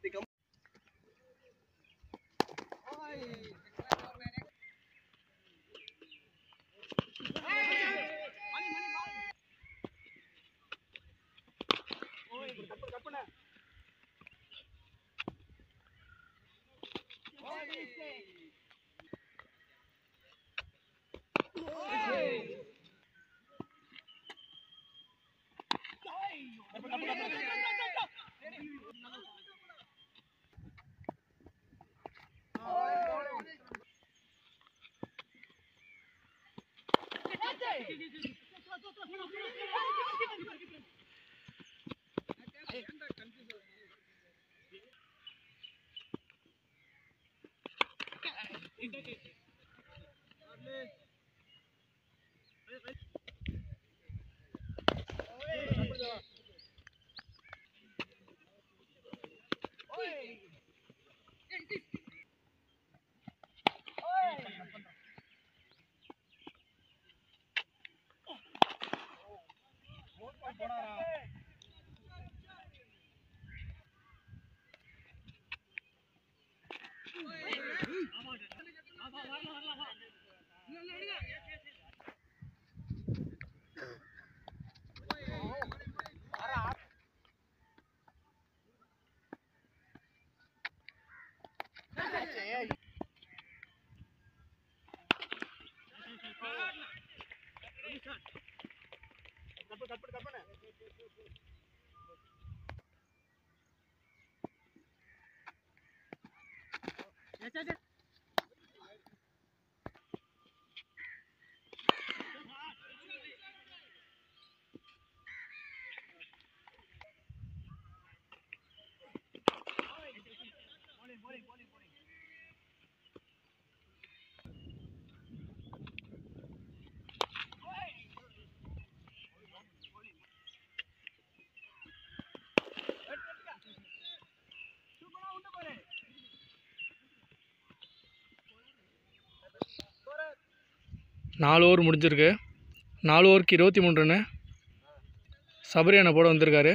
நாலு ஓவர் முடிஞ்சிருக்கு நாலு ஓவருக்கு இருபத்தி மூணு ரன்னு சபரி அண்ணா போட வந்திருக்காரு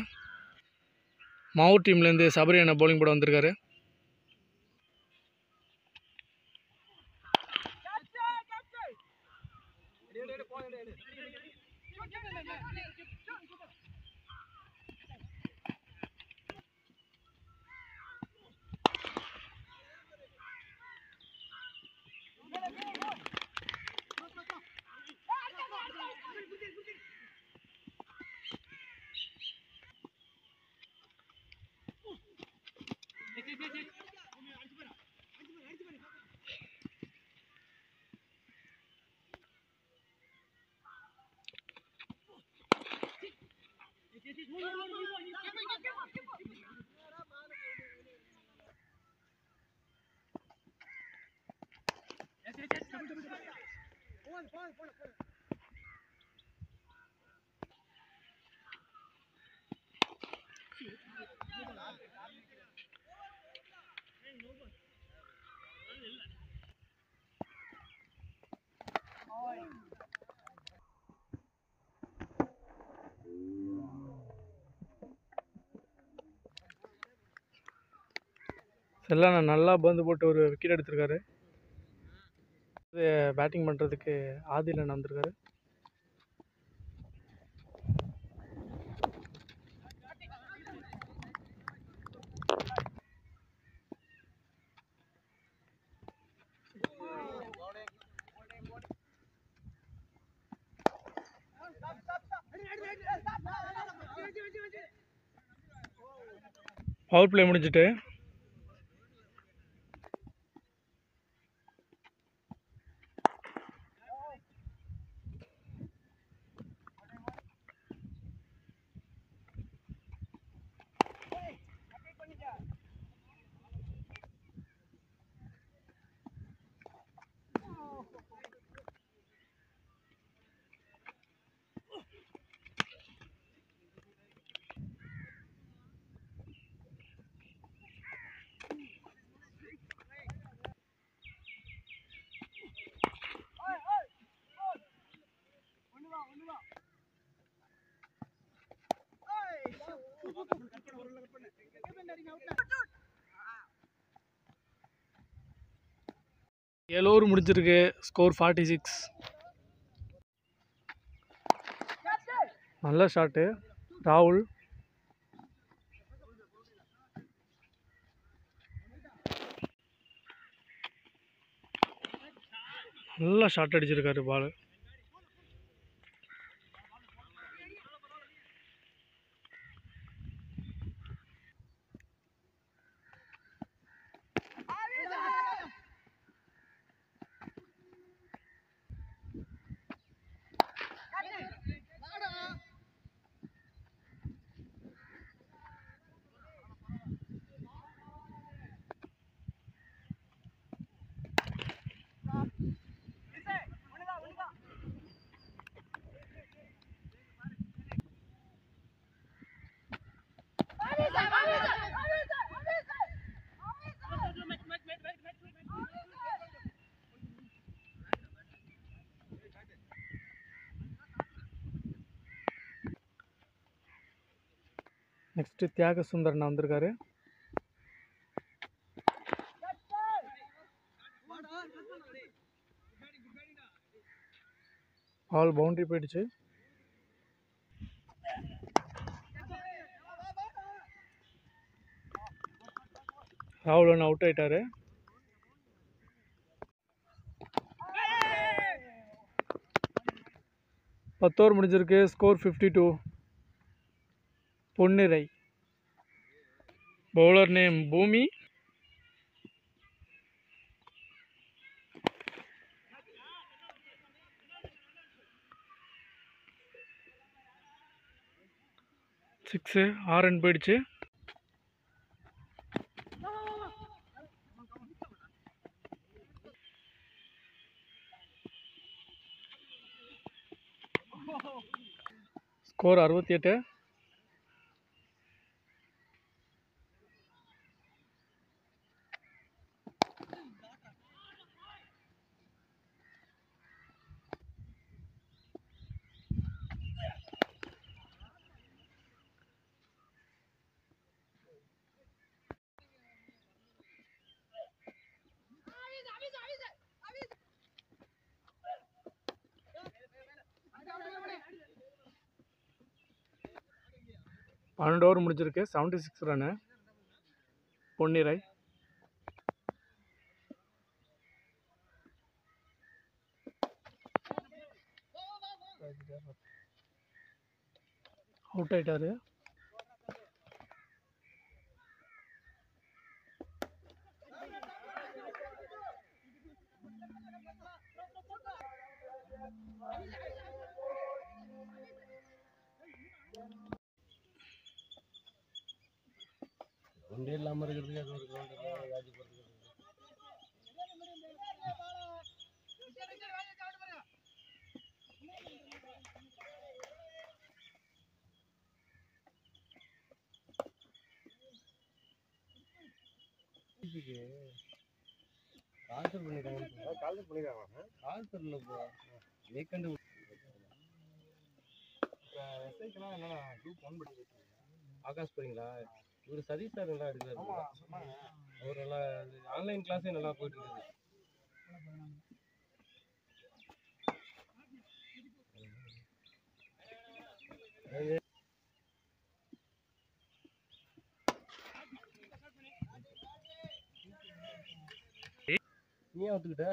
மாவூர் டீம்லேருந்து சபரி அண்ணா bowling போட வந்திருக்காரு செல்லண்ணா நல்லா பந்து போட்டு ஒரு விக்கெட் எடுத்திருக்காரு பேட்டிங் பண்ணுறதுக்கு ஆதில் அண்ணா வந்திருக்காரு பவர் பிளே முடிஞ்சிட்டு ஏழு ஓவர் முடிஞ்சிருக்கு ஸ்கோர் ஃபார்ட்டி சிக்ஸ் நல்ல ஷாட்டு ராகுல் நல்லா ஷாட் அடிச்சிருக்காரு பால் நெக்ஸ்ட்டு தியாக சுந்தரன் வந்திருக்காரு பால் பவுண்டரி போயிடுச்சு ராகுல் ஒன்று அவுட் ஆயிட்டாரு பத்து ஓவர் முடிஞ்சிருக்கு ஸ்கோர் ஃபிஃப்டி டூ பொன்னிறை பவுலர் நேம் பூமி சிக்ஸு ஆறு ரன் போயிடுச்சு ஸ்கோர் அறுபத்தி எட்டு பன்னெண்டு ஓவர் முடிஞ்சிருக்கு செவன்ட்டி சிக்ஸ் ரன்னு பொன்னிறை அவுட் ஆயிட்டாரு ஒன்றே இல்லாமல் இருக்கிறதுக்கு அது ஒரு கிரவுண்ட் ராஜி போகிறதுக்கு கால்சர் பண்ணிருக்காங்க கால்சர் பண்ணிருக்காங்க கால்சர்ல இப்போ வேக்கண்ட் எஸ்ஐக்கெல்லாம் என்னன்னா குரூப் ஒன் படி ஆகாஷ் போறீங்களா இவர் சதீஷ் சார் நல்லா எடுக்கிறாரு அவர் நல்லா ஆன்லைன் கிளாஸே நல்லா போயிட்டு இருக்குது நீ ஏன் ஒத்துக்கிட்ட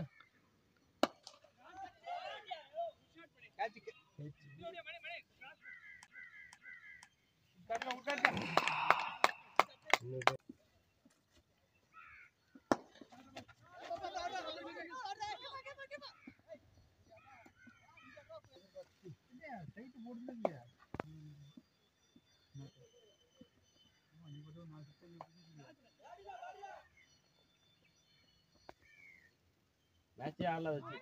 மேட்சே ஆடல வச்சு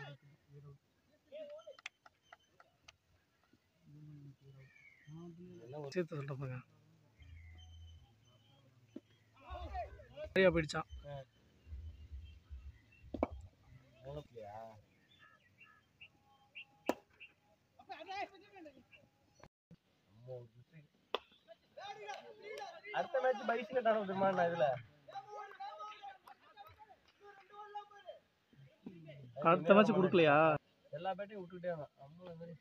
எல்லாம் ஒரு சேர்த்து சொல்கிறேன் பாருங்க சரியா போயிடுச்சான் மூணப்புலையா அடுத்த மேட்ச் பைஸ்ல தானே விடுமா இதுல அடுத்த மேட்ச் கொடுக்கலையா எல்லா பேட்டையும் விட்டுக்கிட்டே அம்மா மாதிரி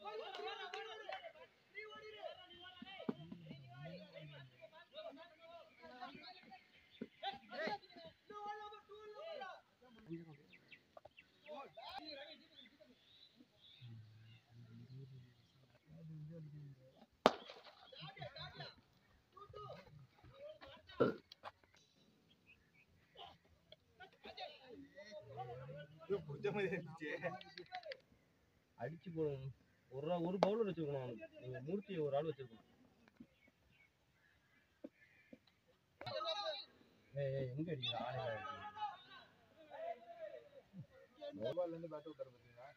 அடிச்சு போடணும் ஒரு ஆள் ஒரு பவுலர் வச்சிருக்கணும் அவனுக்கு நீங்க மூர்த்தியை ஒரு ஆள் வச்சிருக்கணும் ஏய் ஏய், எங்க அடிக்கிற ஆளே மொபைல்லேருந்து பேட் விட்டாரு பார்த்தீங்களா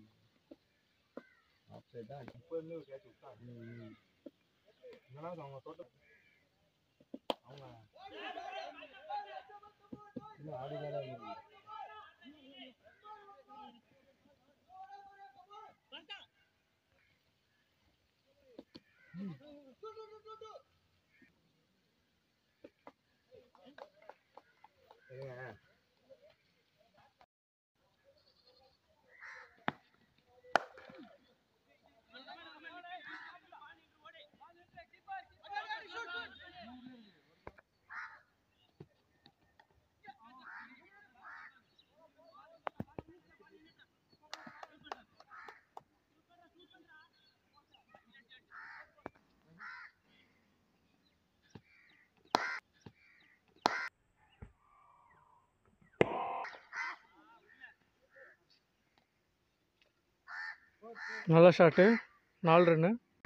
ஆஃப் சைட் தான் அடி- இப்போ இருந்து ஒரு கேட்ச் விட்டான் ம், என்னன்னா அவங்க தோட்டம் அவங்க இன்னும் ஆடிதான் தான் இருக்கு சரிங்க நல்ல ஷாட்டு நாலு ரன்னு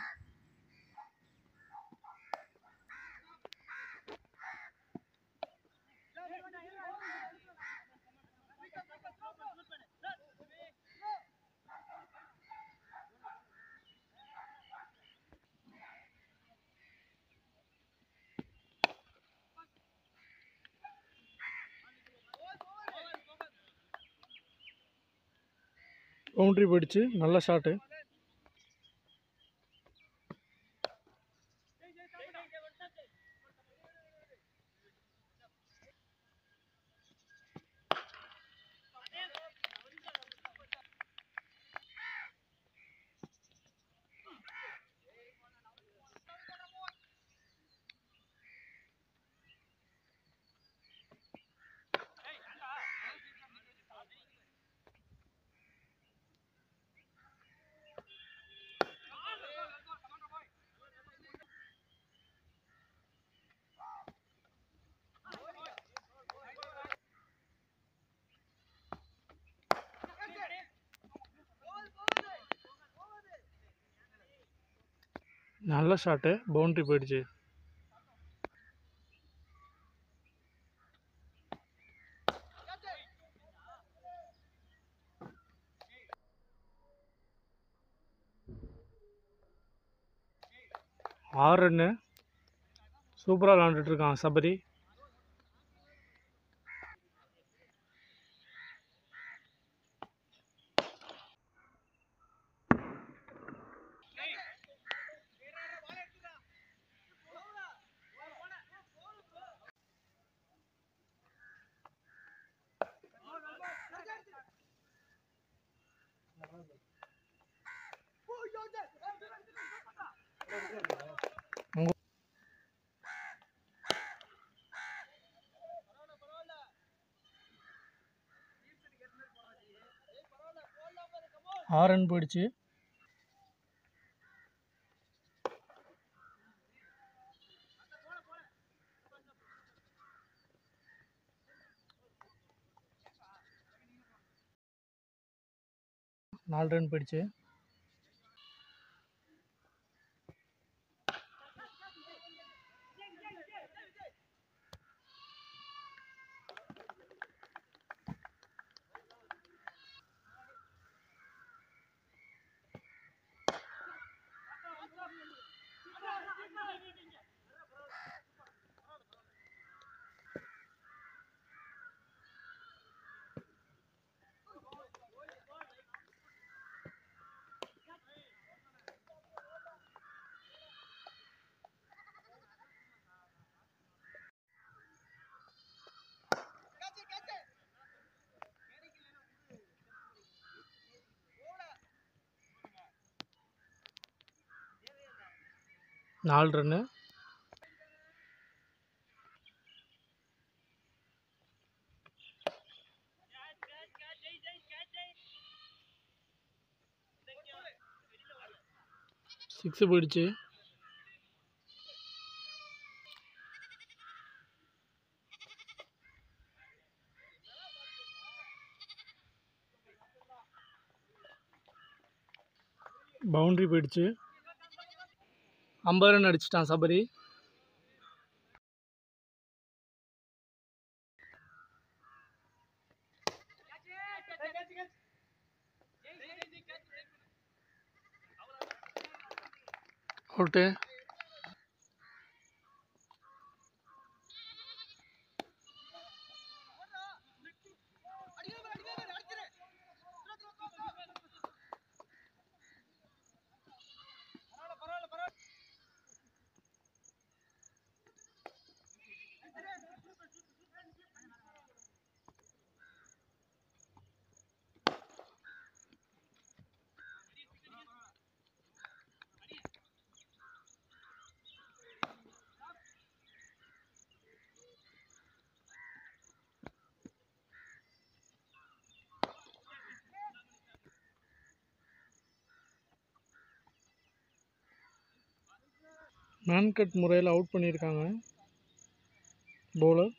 பவுண்ட்ரி போயிடுச்சு நல்ல ஷாட்டு நல்ல ஷாட்டு பவுண்ட்ரி போயிடுச்சு ஆறு ரன்னு சூப்பராக விளாண்டுட்டு இருக்கான் சபரி ஆறு ரன் போயிடுச்சு நாலு ரன் போயிடுச்சு நாலு ரன்னு சிக்ஸு போயிடுச்சு பவுண்ட்ரி போயிடுச்சு ஐம்பது ரன் அடிச்சிட்டான் சபரி அவுட்டு மேன் கட் முறையில் அவுட் பண்ணியிருக்காங்க பவுலர்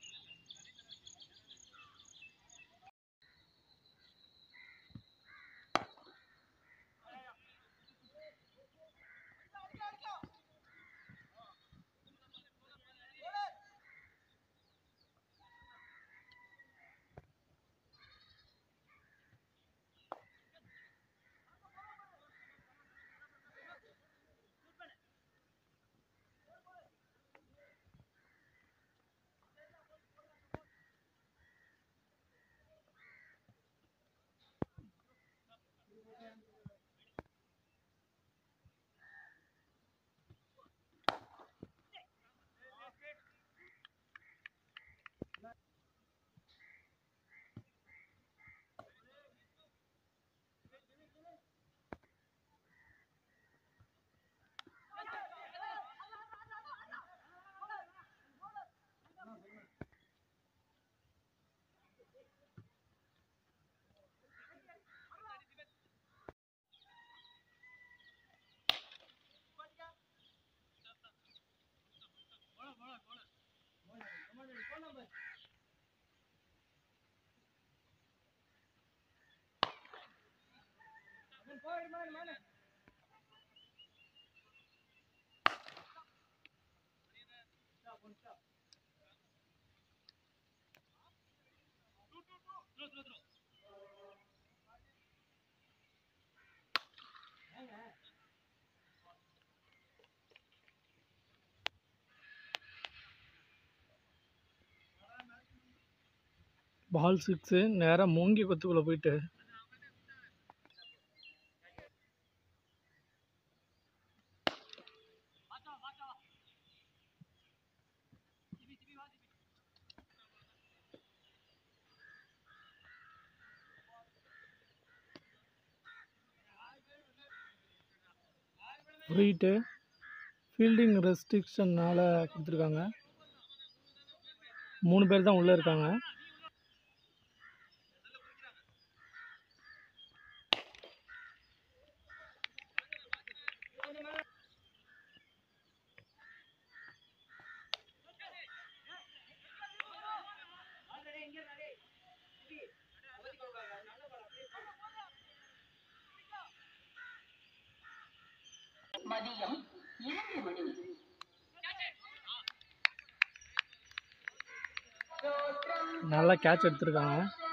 பால் சிக்ஸு நேராக மூங்கி கொத்துக்குள்ளே போயிட்டு போயிட்டு ஃபீல்டிங் ரெஸ்ட்ரிக்ஷனால் கொடுத்துருக்காங்க மூணு பேர் தான் உள்ளே இருக்காங்க மதியம் இரண்டு மணி நல்லா கேட்ச் எடுத்திருக்காங்க